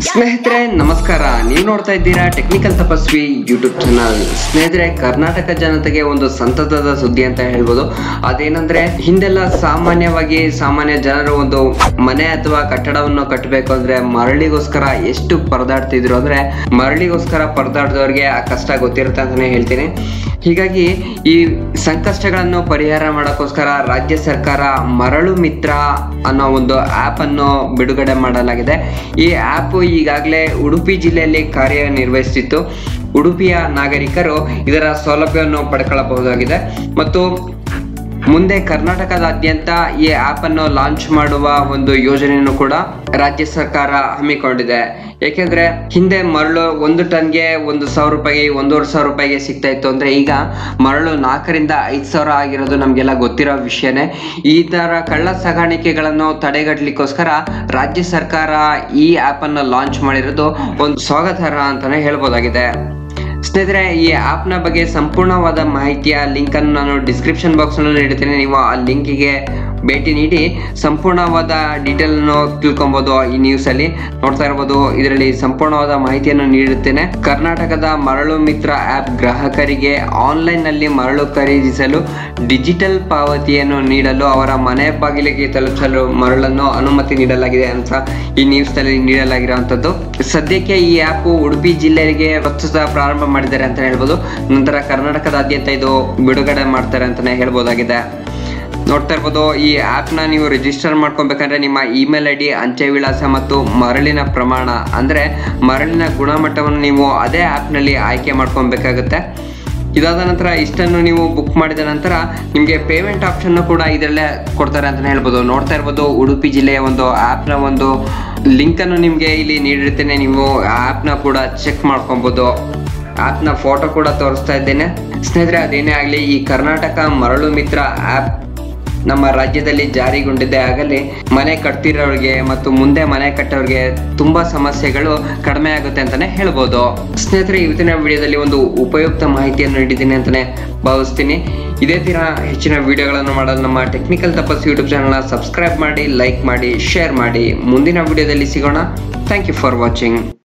ಸ್ನೇಹಿತರೆ ನಮಸ್ಕಾರ ನೀವು ನೋಡ್ತಾ ಇದ್ದೀರಾ ಟೆಕ್ನಿಕಲ್ ತಪಸ್ವಿ ಯೂಟ್ಯೂಬ್ ಚಾನಲ್ ಸ್ನೇಹಿತರೆ ಕರ್ನಾಟಕ ಜನತೆಗೆ ಒಂದು ಸಂತತದ ಸುದ್ದಿ ಅಂತ ಹೇಳ್ಬೋದು ಅದೇನಂದ್ರೆ ಹಿಂದೆಲ್ಲ ಸಾಮಾನ್ಯವಾಗಿ ಸಾಮಾನ್ಯ ಜನರು ಒಂದು ಮನೆ ಅಥವಾ ಕಟ್ಟಡವನ್ನು ಕಟ್ಟಬೇಕು ಅಂದ್ರೆ ಮರಳಿಗೋಸ್ಕರ ಎಷ್ಟು ಪರದಾಡ್ತಿದ್ರು ಅಂದ್ರೆ ಮರಳಿಗೋಸ್ಕರ ಪರದಾಡ್ದವ್ರಿಗೆ ಆ ಕಷ್ಟ ಗೊತ್ತಿರುತ್ತೆ ಅಂತಾನೆ ಹೇಳ್ತೀನಿ ಹೀಗಾಗಿ ಈ ಸಂಕಷ್ಟಗಳನ್ನು ಪರಿಹಾರ ಮಾಡೋಕ್ಕೋಸ್ಕರ ರಾಜ್ಯ ಸರ್ಕಾರ ಮರಳು ಮಿತ್ರ ಅನ್ನೋ ಒಂದು ಆ್ಯಪ್ ಅನ್ನು ಬಿಡುಗಡೆ ಮಾಡಲಾಗಿದೆ ಈ ಆ್ಯಪ್ ಈಗಾಗಲೇ ಉಡುಪಿ ಜಿಲ್ಲೆಯಲ್ಲಿ ಕಾರ್ಯನಿರ್ವಹಿಸುತ್ತಿತ್ತು ಉಡುಪಿಯ ನಾಗರಿಕರು ಇದರ ಸೌಲಭ್ಯವನ್ನು ಪಡ್ಕೊಳ್ಳಬಹುದಾಗಿದೆ ಮತ್ತು ಮುಂದೆ ಕರ್ನಾಟಕದಾದ್ಯಂತ ಈ ಆಪ್ ಅನ್ನು ಲಾಂಚ್ ಮಾಡುವ ಒಂದು ಯೋಜನೆಯನ್ನು ಕೂಡ ರಾಜ್ಯ ಸರ್ಕಾರ ಹಮ್ಮಿಕೊಂಡಿದೆ ಯಾಕೆಂದ್ರೆ ಹಿಂದೆ ಮರಳು ಒಂದು ಟನ್ಗೆ ಒಂದು ಸಾವಿರ ರೂಪಾಯಿಗೆ ಒಂದೂವರೆ ಸಾವಿರ ರೂಪಾಯಿಗೆ ಸಿಗ್ತಾ ಇತ್ತು ಅಂದ್ರೆ ಈಗ ಮರಳು ನಾಲ್ಕರಿಂದ ಐದು ಸಾವಿರ ಆಗಿರೋದು ನಮಗೆಲ್ಲ ಗೊತ್ತಿರೋ ವಿಷಯನೇ ಈ ತರ ಕಳ್ಳ ಸಾಗಾಣಿಕೆಗಳನ್ನು ತಡೆಗಟ್ಟಲಿಕ್ಕೋಸ್ಕರ ರಾಜ್ಯ ಸರ್ಕಾರ ಈ ಆಪ್ ಅನ್ನು ಲಾಂಚ್ ಮಾಡಿರೋದು ಒಂದು ಸ್ವಾಗತಾರ್ಹ ಅಂತಾನೆ ಹೇಳ್ಬೋದಾಗಿದೆ ಸ್ನೇಹಿತರೆ ಈ ಆಪ್ನ ಬಗ್ಗೆ ಸಂಪೂರ್ಣವಾದ ಮಾಹಿತಿಯ ಲಿಂಕ್ ಅನ್ನು ನಾನು ಡಿಸ್ಕ್ರಿಪ್ಷನ್ ಬಾಕ್ಸ್ ನಲ್ಲಿ ನೀಡುತ್ತೇನೆ ನೀವು ಆ ಲಿಂಕಿಗೆ ಭೇಟಿ ನೀಡಿ ಸಂಪೂರ್ಣವಾದ ಡೀಟೇಲ್ ಅನ್ನು ತಿಳ್ಕೊಬಹುದು ಈ ನ್ಯೂಸ್ ಅಲ್ಲಿ ನೋಡ್ತಾ ಇರಬಹುದು ಇದರಲ್ಲಿ ಸಂಪೂರ್ಣವಾದ ಮಾಹಿತಿಯನ್ನು ನೀಡುತ್ತೇನೆ ಕರ್ನಾಟಕದ ಮರಳು ಮಿತ್ರ ಆಪ್ ಗ್ರಾಹಕರಿಗೆ ಆನ್ಲೈನ್ ನಲ್ಲಿ ಮರಳು ಖರೀದಿಸಲು ಡಿಜಿಟಲ್ ಪಾವತಿಯನ್ನು ನೀಡಲು ಅವರ ಮನೆ ಬಾಗಿಲಿಗೆ ತಲುಪಿಸಲು ಮರಳನ್ನು ಅನುಮತಿ ನೀಡಲಾಗಿದೆ ಅಂತ ಈ ನ್ಯೂಸ್ ನಲ್ಲಿ ನೀಡಲಾಗಿರುವಂತದ್ದು ಸದ್ಯಕ್ಕೆ ಈ ಆಪ್ ಉಡುಪಿ ಜಿಲ್ಲೆಗೆ ಪ್ರಸ್ತುತ ಪ್ರಾರಂಭ ಮಾಡಿದ್ದಾರೆ ಅಂತ ಹೇಳ್ಬೋದು ನಂತರ ಕರ್ನಾಟಕದಾದ್ಯಂತ ಇದು ಬಿಡುಗಡೆ ಮಾಡ್ತಾರೆ ಅಂತಾನೆ ಹೇಳ್ಬೋದಾಗಿದೆ ನೋಡ್ತಾ ಇರ್ಬೋದು ಈ ಆ್ಯಪ್ನ ನೀವು ರಿಜಿಸ್ಟರ್ ಮಾಡ್ಕೊಬೇಕಂದ್ರೆ ನಿಮ್ಮ ಇಮೇಲ್ ಐ ಡಿ ಅಂಚೆ ವಿಳಾಸ ಮತ್ತು ಮರಳಿನ ಪ್ರಮಾಣ ಅಂದರೆ ಮರಳಿನ ಗುಣಮಟ್ಟವನ್ನು ನೀವು ಅದೇ ಆ್ಯಪ್ನಲ್ಲಿ ಆಯ್ಕೆ ಮಾಡ್ಕೊಬೇಕಾಗುತ್ತೆ ಇದಾದ ನಂತರ ಇಷ್ಟನ್ನು ನೀವು ಬುಕ್ ಮಾಡಿದ ನಂತರ ನಿಮಗೆ ಪೇಮೆಂಟ್ ಆಪ್ಷನ್ ಕೂಡ ಇದರಲ್ಲೇ ಕೊಡ್ತಾರೆ ಅಂತಲೇ ಹೇಳ್ಬೋದು ನೋಡ್ತಾ ಇರ್ಬೋದು ಉಡುಪಿ ಜಿಲ್ಲೆಯ ಒಂದು ಆ್ಯಪ್ನ ಒಂದು ಲಿಂಕನ್ನು ನಿಮಗೆ ಇಲ್ಲಿ ನೀಡಿರ್ತೇನೆ ನೀವು ಆ್ಯಪ್ನ ಕೂಡ ಚೆಕ್ ಮಾಡ್ಕೊಬೋದು ಆ್ಯಪ್ನ ಫೋಟೋ ಕೂಡ ತೋರಿಸ್ತಾ ಇದ್ದೇನೆ ಸ್ನೇಹಿತರೆ ಅದೇನೇ ಆಗಲಿ ಈ ಕರ್ನಾಟಕ ಮರಳು ಮಿತ್ರ ಆ್ಯಪ್ ನಮ್ಮ ರಾಜ್ಯದಲ್ಲಿ ಜಾರಿಗೊಂಡಿದ್ದೇ ಆಗಲಿ ಮನೆ ಕಟ್ತಿರೋರಿಗೆ ಮತ್ತು ಮುಂದೆ ಮನೆ ಕಟ್ಟೋರಿಗೆ ತುಂಬಾ ಸಮಸ್ಯೆಗಳು ಕಡಿಮೆ ಆಗುತ್ತೆ ಅಂತಾನೆ ಹೇಳ್ಬೋದು ಸ್ನೇಹಿತರೆ ಇವತ್ತಿನ ವಿಡಿಯೋದಲ್ಲಿ ಒಂದು ಉಪಯುಕ್ತ ಮಾಹಿತಿಯನ್ನು ನೀಡಿದ್ದೀನಿ ಅಂತಾನೆ ಭಾವಿಸ್ತೀನಿ ಇದೇ ತರ ಹೆಚ್ಚಿನ ವಿಡಿಯೋಗಳನ್ನು ಮಾಡಲು ನಮ್ಮ ಟೆಕ್ನಿಕಲ್ ತಪಸ್ ಯೂಟ್ಯೂಬ್ ಚಾನಲ್ನ ಸಬ್ಸ್ಕ್ರೈಬ್ ಮಾಡಿ ಲೈಕ್ ಮಾಡಿ ಶೇರ್ ಮಾಡಿ ಮುಂದಿನ ವಿಡಿಯೋದಲ್ಲಿ ಸಿಗೋಣ ಥ್ಯಾಂಕ್ ಯು ಫಾರ್ ವಾಚಿಂಗ್